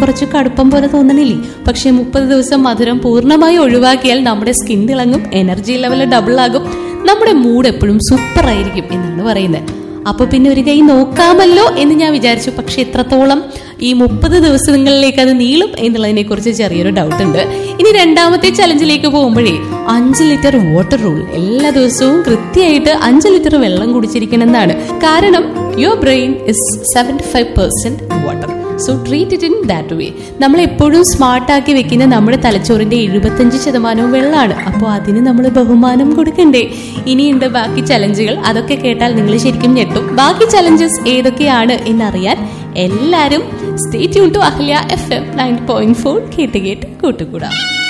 കുറച്ച് കടുപ്പം പോലെ തോന്നണില്ലേ പക്ഷെ മുപ്പത് ദിവസം മധുരം പൂർണ്ണമായി ഒഴിവാക്കിയാൽ നമ്മുടെ സ്കിൻ തിളങ്ങും എനർജി ലെവൽ ഡബിൾ ആകും നമ്മുടെ മൂഡ് എപ്പോഴും സൂപ്പർ ആയിരിക്കും എന്നാണ് പറയുന്നത് അപ്പൊ പിന്നെ ഒരു കൈ നോക്കാമല്ലോ എന്ന് ഞാൻ വിചാരിച്ചു പക്ഷെ എത്രത്തോളം ഈ മുപ്പത് ദിവസങ്ങളിലേക്ക് അത് നീളും എന്നുള്ളതിനെ കുറിച്ച് ചെറിയൊരു ഡൗട്ട് ഉണ്ട് ഇനി രണ്ടാമത്തെ ചലഞ്ചിലേക്ക് പോകുമ്പോഴേ അഞ്ച് ലിറ്റർ വാട്ടർ റൂൾ എല്ലാ ദിവസവും കൃത്യമായിട്ട് അഞ്ച് ലിറ്റർ വെള്ളം കുടിച്ചിരിക്കണം എന്നാണ് കാരണം your brain is seventy five percent water so treat it in that way നമ്മൾ എപ്പോഴും സ്മാർട്ടാക്കി വെക്കുന്ന നമ്മുടെ തലച്ചോറിന്റെ എഴുപത്തഞ്ച് ശതമാനവും വെള്ളമാണ് അപ്പോൾ അതിന് നമ്മൾ ബഹുമാനം കൊടുക്കണ്ടേ ഇനിയുണ്ട് ബാക്കി ചലഞ്ചുകൾ അതൊക്കെ കേട്ടാൽ നിങ്ങൾ ശരിക്കും ഞെട്ടും ബാക്കി ചലഞ്ചസ് ഏതൊക്കെയാണ് എന്നറിയാൻ എല്ലാവരും stay tune to Ahalya F M nine point four കേട്ട് കേട്ട് കൂട്ടുകൂടാം